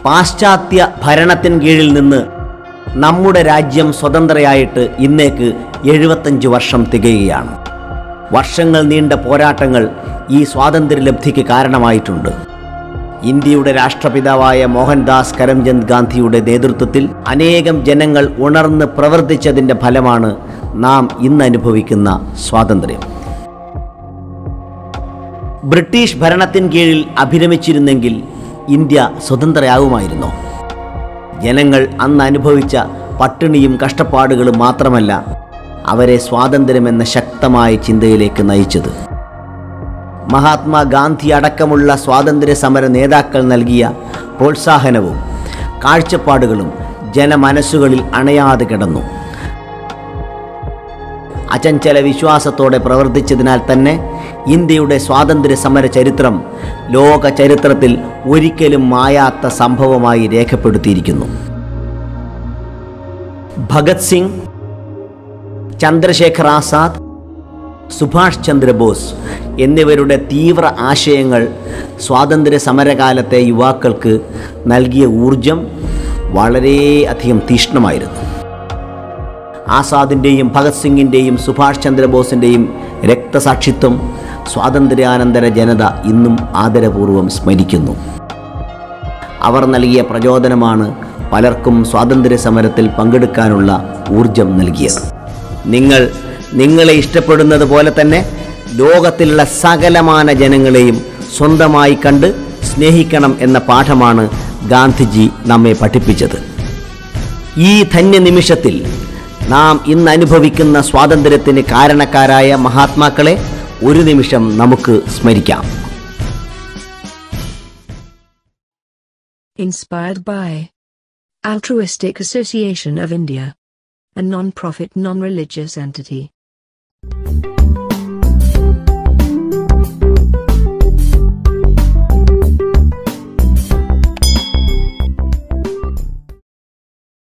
പാശ്ചാത്യ ഭരണത്തിന് കീഴിൽ നിന്ന് നമ്മുടെ രാജ്യം സ്വതന്ത്രയായിട്ട് ഇന്നേക്ക് എഴുപത്തഞ്ച് വർഷം തികയുകയാണ് വർഷങ്ങൾ നീണ്ട പോരാട്ടങ്ങൾ ഈ സ്വാതന്ത്ര്യലബ്ധിക്ക് കാരണമായിട്ടുണ്ട് ഇന്ത്യയുടെ രാഷ്ട്രപിതാവായ മോഹൻദാസ് കരംചന്ദ് ഗാന്ധിയുടെ നേതൃത്വത്തിൽ അനേകം ജനങ്ങൾ ഉണർന്ന് പ്രവർത്തിച്ചതിൻ്റെ ഫലമാണ് നാം ഇന്ന് അനുഭവിക്കുന്ന സ്വാതന്ത്ര്യം ബ്രിട്ടീഷ് ഭരണത്തിന് കീഴിൽ അഭിരമിച്ചിരുന്നെങ്കിൽ ഇന്ത്യ സ്വതന്ത്രയാവുമായിരുന്നോ ജനങ്ങൾ അന്ന് അനുഭവിച്ച പട്ടിണിയും കഷ്ടപ്പാടുകളും മാത്രമല്ല അവരെ സ്വാതന്ത്ര്യമെന്ന ശക്തമായ ചിന്തയിലേക്ക് നയിച്ചത് മഹാത്മാഗാന്ധി അടക്കമുള്ള സ്വാതന്ത്ര്യ സമര നേതാക്കൾ നൽകിയ പ്രോത്സാഹനവും കാഴ്ചപ്പാടുകളും ജനമനസ്സുകളിൽ അണയാതെ കിടന്നു അചഞ്ചല വിശ്വാസത്തോടെ പ്രവർത്തിച്ചതിനാൽ തന്നെ ഇന്ത്യയുടെ സ്വാതന്ത്ര്യ സമര ചരിത്രം ലോക ചരിത്രത്തിൽ ഒരിക്കലും മായാത്ത സംഭവമായി രേഖപ്പെടുത്തിയിരിക്കുന്നു ഭഗത് സിംഗ് ചന്ദ്രശേഖർ ആസാദ് സുഭാഷ് ചന്ദ്രബോസ് എന്നിവരുടെ തീവ്ര ആശയങ്ങൾ സ്വാതന്ത്ര്യ സമരകാലത്തെ യുവാക്കൾക്ക് നൽകിയ ഊർജം വളരെയധികം തീക്ഷ്ണമായിരുന്നു ആസാദിൻ്റെയും ഭഗത് സിംഗിൻ്റെയും സുഭാഷ് ചന്ദ്രബോസിൻ്റെയും രക്തസാക്ഷിത്വം സ്വാതന്ത്ര്യാനന്തര ജനത ഇന്നും ആദരപൂർവ്വം സ്മരിക്കുന്നു അവർ നൽകിയ പ്രചോദനമാണ് പലർക്കും സ്വാതന്ത്ര്യ സമരത്തിൽ പങ്കെടുക്കാനുള്ള ഊർജം നൽകിയത് നിങ്ങൾ നിങ്ങളെ ഇഷ്ടപ്പെടുന്നത് പോലെ തന്നെ ലോകത്തിലുള്ള സകലമാന ജനങ്ങളെയും സ്വന്തമായി കണ്ട് സ്നേഹിക്കണം എന്ന പാഠമാണ് ഗാന്ധിജി നമ്മെ പഠിപ്പിച്ചത് ഈ ധന്യ നിമിഷത്തിൽ നാം ഇന്ന് അനുഭവിക്കുന്ന സ്വാതന്ത്ര്യത്തിന് കാരണക്കാരായ മഹാത്മാക്കളെ ഒരു നിമിഷം നമുക്ക് സ്മരിക്കാം Inspired by Altruistic Association of India, a non-profit non-religious entity.